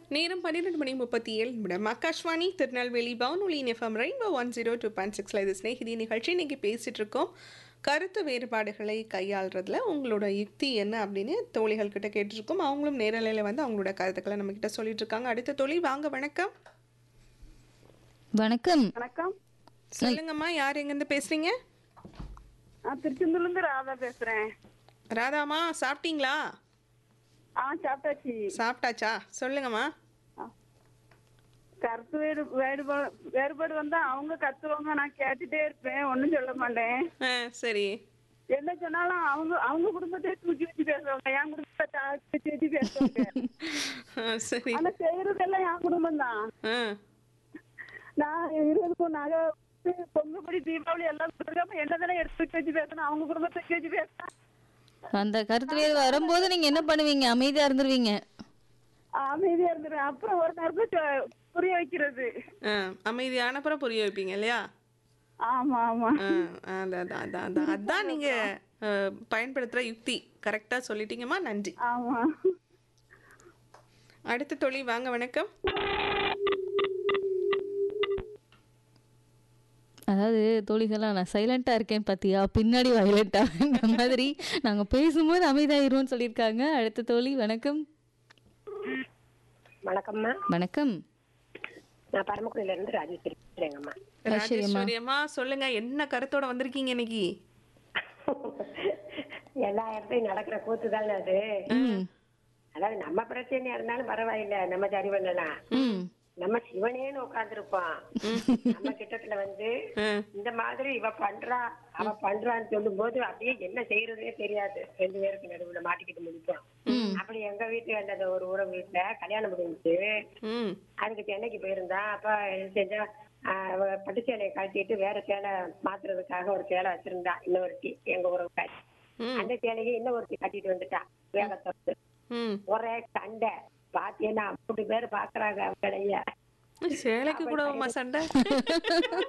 நேரம் பன்னிரெண்டு மணி முப்பத்தி ஏழு நிமிடம் ஆகாஷ்வாணி திருநெல்வேலி பவுனொலி FM rainbow one zero two point சிக்ஸில் இது ஸ்நேகிதி நிகழ்ச்சி இன்றைக்கி பேசிகிட்டு இருக்கோம் கருத்து வேறுபாடுகளை கையாளுறதுல உங்களோட யுக்தி என்ன அப்படின்னு தோழிகள் கிட்ட கேட்டிருக்கோம் அவங்களும் நேரலையில் வந்து அவங்களோட கருத்துக்களை நம்ம கிட்ட சொல்லிட்டு இருக்காங்க அடுத்த தோழி வாங்க வணக்கம் வணக்கம் வணக்கம் சொல்லுங்கம்மா யார் எங்கேருந்து பேசுறீங்க நான் திருச்செந்தூர்ல இருந்து ராதா பேசுறேன் ராதாம்மா சாப்பிட்டீங்களா ஆ சாப்பிட்டாச்சு சாப்பிட்டாச்சா சொல்லுங்கம்மா கருத்து வேறு வேறுபாடு வேறுபாடு வந்தா அவங்க கத்துவாங்க நான் கேட்டுட்டே இருப்பேன் ஒண்ணும் சொல்ல மாட்டேன் ஆ சரி என்ன சொன்னாலும் அவங்க அவங்க குடும்பத்தை தூக்கி வச்சு பேசுவாங்க என் குடும்பத்தை தாக்கி வச்சு வச்சு பேசுவாங்க ஆ, சரி ஆனா செய்யறதெல்லாம் என் குடும்பம் தான் ஆ நான் இருபதுக்கும் நகை பொங்கப்படி தீபாவளி எல்லாம் கொடுக்காம என்னதானே எடுத்து வச்சு வச்சு பேசணும் அவங்க குடும்பத்தை தூக்கி வச்சு பேசுறேன் அந்த கருத்து வேறு வரும்போது நீங்க என்ன பண்ணுவீங்க அமைதியா இருந்துருவீங்க அமைதியா இருந்துருவேன் அப்புறம் ஒரு நேரத்துல சொ- புரிய வைக்கிறது ஆ அமைதியான அப்புறம் புரிய வைப்பீங்க இல்லையா ஆமா ஆமா ஆ, அதான் அதான் அதான் அதான் அதான் நீங்க அஹ், பயன்படுத்துற யுக்தி கரெக்டா சொல்லிட்டீங்கம்மா நன்றி ஆமா அடுத்த தொழில் வாங்க வணக்கம் அதாவது தோழிகளா நான் சைலண்டா இருக்கேன் பாத்தியா பின்னாடி வயலண்டா இந்த மாதிரி நாங்க பேசும்போது அமைதியாயிருவோம்னு சொல்லியிருக்காங்க அடுத்த தோழி வணக்கம் வணக்கம்மா வணக்கம் நான் பரமக்குடியில இருந்து ராஜேஸ்வரி பேசுறேங்கம்மா ராஜேஸ்வரி அம்மா சொல்லுங்க என்ன கருத்தோட வந்திருக்கீங்க இன்னைக்கு எல்லா இடத்துலயும் நடக்கிற கூத்து தானே அது ம் அதாவது நம்ம பிரச்சனையா இருந்தாலும் பரவாயில்ல நம்ம சரி பண்ணலாம் ம் நம்ம சிவனேன்னு உட்காந்துருப்போம் நம்ம கிட்டத்துல வந்து ஆ, இந்த மாதிரி இவ பண்றா அவ பண்றான்னு சொல்லும் போது அப்படியே என்ன செய்யறதுனே தெரியாது ரெண்டு பேருக்கு நடுவுல மாட்டிக்கிட்டு முடிப்போம் அப்படி எங்க வீட்டு அந்த ஒரு உறவு வீட்டுல கல்யாணம் முடிஞ்சுச்சு ம் அதுக்கு சென்னைக்கு போயிருந்தா அப்ப என்ன செஞ்சா ஆஹ் அவ பட்டு சேலையை கழட்டிட்டு வேற சேலை மாத்துறதுக்காக ஒரு சேலை வச்சிருந்தா இன்னொருத்தி எங்க உறவுக்காரி ம். அந்த சேலையை இன்னொருத்தி கட்டிட்டு வந்துட்டா வேகத்தொட்டு ம் ஒரே சண்டை பாத்தீங்கன்னா மூணு பேர் பாக்குறாங்க அவங்களைய சேலைக்கு கூட சண்டை